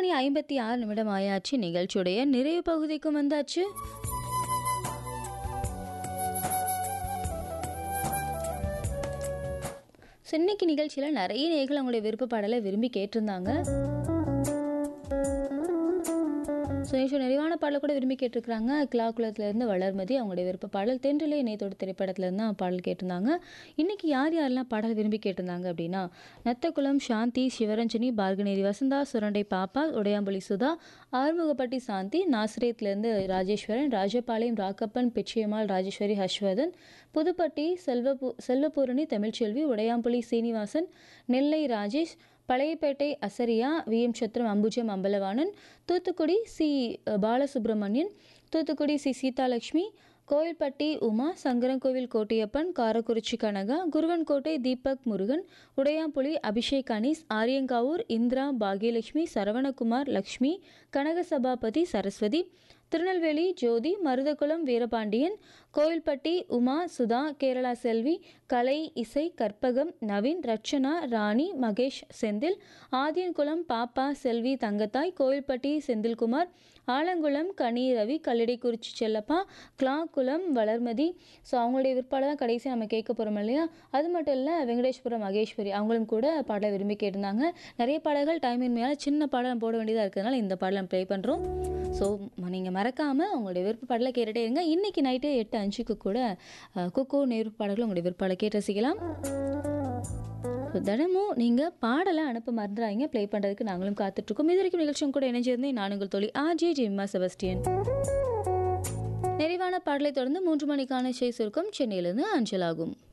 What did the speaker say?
ஐம்பத்தி ஆறு நிமிடம் ஆயாச்சு நிகழ்ச்சியுடைய நிறைவு பகுதிக்கும் வந்தாச்சு ஸோ இன்னைக்கு நிகழ்ச்சியில் நிறைய நேர்கள் அவங்களுடைய விருப்ப பாடலை விரும்பி கேட்டிருந்தாங்க ஸோ ஸோ நிறைவான பாடலை கூட விரும்பி கேட்டிருக்கிறாங்க கிளாக்குளத்துலேருந்து வளர்மதி அவங்களுடைய விருப்ப பாடல் தென்றிலே இணையத்தோட திரைப்படத்துலேருந்து தான் பாடல் கேட்டிருந்தாங்க இன்றைக்கி யார் யாரெல்லாம் பாடல் விரும்பி கேட்டிருந்தாங்க அப்படின்னா நத்தகுளம் சாந்தி சிவரஞ்சனி பார்கனேரி வசந்தா சுரண்டை பாப்பா உடையாம்புலி சுதா ஆறுமுகப்பட்டி சாந்தி நாசிரியத்துலேருந்து Rajeswaran Rajapalayam Rakkappan Pichaiyammal Rajeswari Harshvardhan Pudupatti Selvapoo Selvapoorani Tamilselvi Udaiyampuli Srinivasan Nellai Rajesh Palayapettai Asariya VM Chathiram Ambujam Ambalavanan Thoothukudi C Balasubramanian Thoothukudi C Seethalakshmi Kovilpatti Uma Sankarankovil Kottaiyappan Karakurichi Kanaka Kuruvankottai Deepak Murugan Udaiyampuli Abhishek Anees Aryankavoor Indira Bhagyalakshmi Saravanakumar Lakshmi Kanaka Sabapathi Saraswathi Tirunelveli Jothi Maruthakulam Veerapandian Kovilpatti Uma Sudha Kerala Selvi Kalai Isai Karpagam Naveen Rachana ராணி மகேஷ் செந்தில் ஆதியன்குளம் பாப்பா செல்வி தங்கத்தாய் கோவில்பட்டி செந்தில்குமார் ஆலங்குளம் கனி ரவி கல்லடைக்குறிச்சி செல்லப்பா கிளாக்குளம் வளர்மதி ஸோ அவங்களுடைய விற்பாடை தான் கடைசியாக நம்ம கேட்க போகிறோம் இல்லையா அது மட்டும் இல்லை வெங்கடேஸ்வரம் மகேஸ்வரி அவங்களும் கூட பாடலை விரும்பி கேட்டிருந்தாங்க நிறைய பாடல்கள் டைமின் மேலே சின்ன பாடல் போட வேண்டியதாக இருக்கிறதுனால இந்த பாடலை ப்ளே பண்ணுறோம் ஸோ நீங்கள் மறக்காமல் உங்களுடைய விருப்ப பாடலை கேட்டுகிட்டே இருங்க இன்றைக்கி நைட்டு எட்டு அஞ்சுக்கு கூட குக்கு நேரு பாடல்கள் உங்களுடைய விற்பாடலை கேட்டு ரசிக்கலாம் ஸோ தினமும் நீங்கள் பாடலை அனுப்ப மறந்துடாங்க ப்ளே பண்ணுறதுக்கு நாங்களும் காத்துட்ருக்கோம் இது வரைக்கும் நிகழ்ச்சியும் கூட இணைஞ்சிருந்தேன் நான் உங்கள் தொழில் ஆர்ஜே ஜிம்மா செபஸ்டியன் நிறைவான பாடலை தொடர்ந்து மூன்று மணிக்கான செய்ஸ் இருக்கும் சென்னையிலிருந்து அஞ்சலாகும்